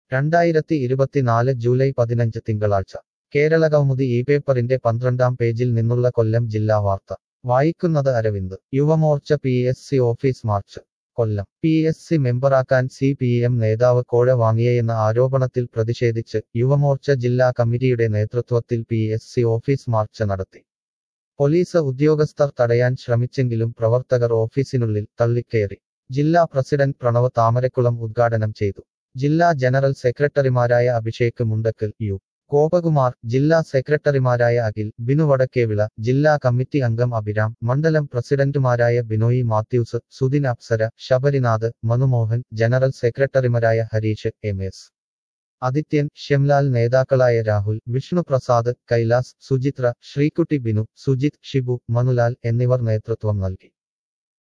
രണ്ടായിരത്തി ഇരുപത്തിനാല് ജൂലൈ പതിനഞ്ച് തിങ്കളാഴ്ച കേരള കൗമുദി ഈ പേപ്പറിന്റെ പന്ത്രണ്ടാം പേജിൽ നിന്നുള്ള കൊല്ലം ജില്ലാ വാർത്ത വായിക്കുന്നത് Aravind Yuvamorcha P S C office march Kollam P S C മെമ്പറാക്കാൻ സി പി എം നേതാവ് കോഴ വാങ്ങിയെന്ന ആരോപണത്തിൽ പ്രതിഷേധിച്ച് യുവമോർച്ച ജില്ലാ കമ്മിറ്റിയുടെ നേതൃത്വത്തിൽ P S C office march നടത്തി പോലീസ് ഉദ്യോഗസ്ഥർ തടയാൻ ശ്രമിച്ചെങ്കിലും പ്രവർത്തകർ ഓഫീസിനുള്ളിൽ തള്ളിക്കയറി ജില്ലാ പ്രസിഡന്റ് പ്രണവ് താമരക്കുളം ഉദ്ഘാടനം ചെയ്തു ജില്ലാ ജനറൽ സെക്രട്ടറിമാരായ അഭിഷേക് മുണ്ടക്കൽ യു ഗോപകുമാർ ജില്ലാ സെക്രട്ടറിമാരായ അഖിൽ ബിനു വടക്കേവിള ജില്ലാ കമ്മിറ്റി അംഗം അഭിരാം മണ്ഡലം പ്രസിഡന്റുമാരായ ബിനോയി മാത്യൂസ് സുദിൻ അപ്സര ശബരിനാഥ് മനുമോഹൻ ജനറൽ സെക്രട്ടറിമാരായ ഹരീഷ് എം എസ് ആദിത്യൻ ഷ്യംലാൽ നേതാക്കളായ രാഹുൽ വിഷ്ണുപ്രസാദ് കൈലാസ് സുചിത്ര ശ്രീകുട്ടി ബിനു സുജിത് ഷിബു മനുലാൽ എന്നിവർ നേതൃത്വം നൽകി